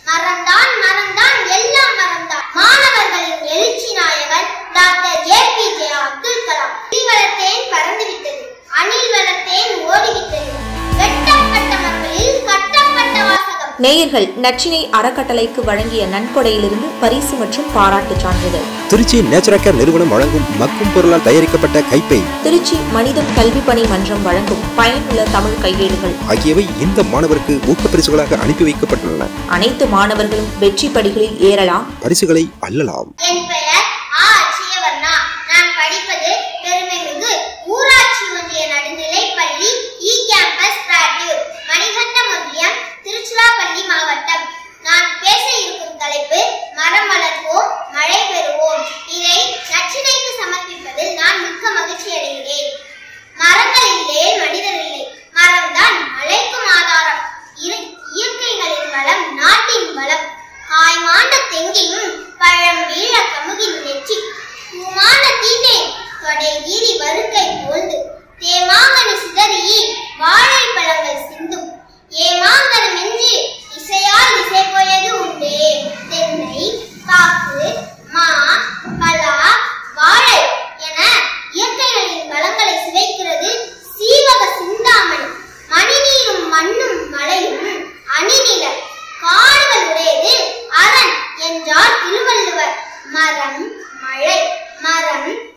மறந்தான் மறந்தான் எல்லாம் மறந்தான் மாணவர்களின் எழுச்சி நாயகன் டாக்டர் ஏபிஜே அப்துல் கலாம் அணில் வளர்த்தேன் பறந்துவிட்டது அணில் வளர்த்தேன் ஓடிவிட்டது வெட்டப்பட்ட மரங்களில் கட்டப்பட்ட வாசகம் நேயர்கள் நச்சினை அறக்கட்டளைக்கு வழங்கிய நன்கொடையிலிருந்து பரிசு மற்றும் பாராட்டு சான்றிதழ் திருச்சி நேச்சுரல் கேர் நிறுவனம் வழங்கும் மக்கும் பொருளால் தயாரிக்கப்பட்ட கைப்பை திருச்சி மனிதம் கல்வி பணி மன்றம் வழங்கும் பயனுள்ள தமிழ் கையேடுகள் ஆகியவை இந்த மாணவருக்கு ஊக்கப்பரிசுகளாக அனுப்பி வைக்கப்பட்டுள்ளன அனைத்து மாணவர்களும் வெற்றி படிகளில் ஏறலாம் பரிசுகளை அல்லலாம் என் பெயர் ஆ அச்சியவர்ணா நான் படிப்பது பெருமைமிகு ஊராட்சி ஒன்றிய நடுநிலைப் பள்ளி இ கேம்பஸ் பிராட்யூர் மணிகண்டம் ஒன்றியம் திருச்சிராப்பள்ளி மாவட்டம் நான் பேச இருக்கும் தலைப்பு மரம் வளர்ப்போம் மழை பெறுவோம் இதை நச்சினைக்கு சமர்ப்பிப்பதில் நான் மிக்க மகிழ்ச்சி அடைகிறேன் மரங்கள் இல்லை மனிதர் இல்லை மரம்தான் மழைக்கும் ஆதாரம் இரு- இயற்கைகளின் வளம் நாட்டின் வளம் காய்மாண்ட தெங்கினும் பழம் வீழ கமுகின் நெற்றி பூமான தீண்டே தொடை வீரி வருக்கை போந்து தேமாங்கனி சிதறி வாழை பழங்கள் சிந்தும் ஏமாங்கனம் என்று இசையால் இசை போயது உண்டே தென்னை பாக்கு மா பலா வாழை என இயற்கைகளின் வளங்களை சிதைக்கிறது சீவக சிந்தாமணி மணிநீரும் மண்ணும் மலையும் அணிநிலர் காடுகள் உடையது அரண் என்றார் திருவள்ளுவர் மரம் மழை மரம்